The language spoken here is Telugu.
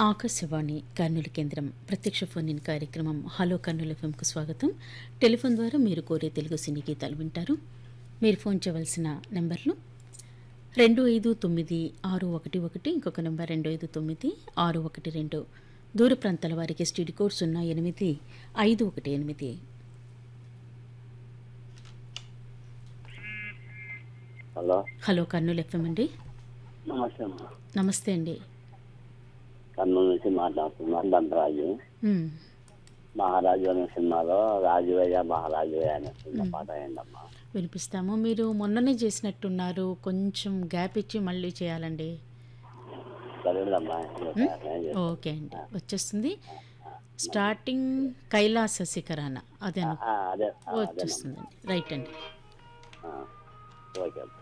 ఆకాశవాణి కర్నూలు కేంద్రం ప్రత్యక్ష ఫోన్ ఇన్ కార్యక్రమం హలో కర్నూలు ఎఫ్ఎంకు స్వాగతం టెలిఫోన్ ద్వారా మీరు కోరే తెలుగు సినీ గీతాలు వింటారు మీరు ఫోన్ చేయవలసిన నెంబర్లు రెండు ఐదు తొమ్మిది ఆరు ఒకటి ఒకటి ఇంకొక నెంబర్ రెండు ఐదు తొమ్మిది ఆరు ఒకటి రెండు దూర ప్రాంతాల వారికి స్టడీ కోడ్ సున్నా ఎనిమిది ఐదు ఒకటి ఎనిమిది హలో హలో కర్నూలు ఎఫ్ఎం అండి నమస్తే అమ్మా నమస్తే అండి కర్నూలు నుంచి మాట్లాడుతున్నాను దండరాజు మ్, మహారాజు అనే సినిమాలో రాజువయ్య మహారాజువయ్య అనే సినిమా పాట అయిందమ్మా వినిపిస్తాము మీరు మొన్ననే చేసినట్టున్నారు కొంచెం గ్యాప్ ఇచ్చి మళ్ళీ చేయాలండి సరేదమ్మా ఓకే అండి వచ్చేస్తుంది స్టార్టింగ్ కైలాస శిఖరాన అదే అను- అదే ఆ, అదేనమ్మా వచ్చేస్తుందండి రైట్ అండి ఆ, ఓకే అమ్మా